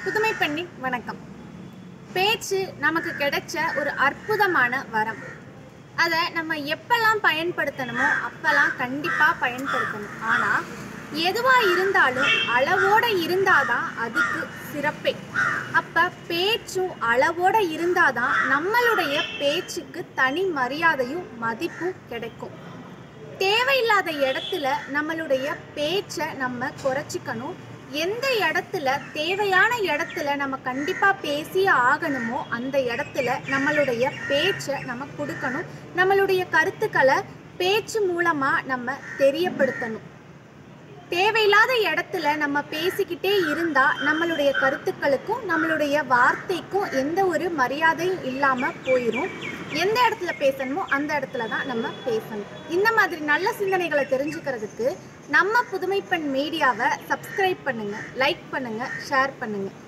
புதுமை பெண்ணி வணக்கம் பேச்சு நமக்கு கிடைச்ச ஒரு அற்புதமான வரம் அதை நம்ம எப்பெல்லாம் பயன்படுத்தணுமோ அப்பெல்லாம் கண்டிப்பாக பயன்படுத்தணும் ஆனால் எதுவாக இருந்தாலும் அளவோட இருந்தாதான் அதுக்கு சிறப்பே அப்போ பேச்சும் அளவோட இருந்தாதான் நம்மளுடைய பேச்சுக்கு தனி மரியாதையும் மதிப்பும் கிடைக்கும் தேவையில்லாத இடத்துல நம்மளுடைய பேச்சை நம்ம குறைச்சிக்கணும் எந்த இடத்துல தேவையான இடத்துல நம்ம கண்டிப்பாக பேசி ஆகணுமோ அந்த இடத்துல நம்மளுடைய பேச்சை நம்ம கொடுக்கணும் நம்மளுடைய கருத்துக்களை பேச்சு மூலமாக நம்ம தெரியப்படுத்தணும் தேவையில்லாத இடத்துல நம்ம பேசிக்கிட்டே இருந்தா நம்மளுடைய கருத்துக்களுக்கும் நம்மளுடைய வார்த்தைக்கும் எந்த ஒரு மரியாதையும் இல்லாம போயிடும் எந்த இடத்துல பேசணுமோ அந்த இடத்துல தான் நம்ம பேசணும் இந்த மாதிரி நல்ல சிந்தனைகளை தெரிஞ்சுக்கிறதுக்கு நம்ம புதுமைப்பெண் மீடியாவை சப்ஸ்கிரைப் பண்ணுங்க லைக் பண்ணுங்க ஷேர் பண்ணுங்க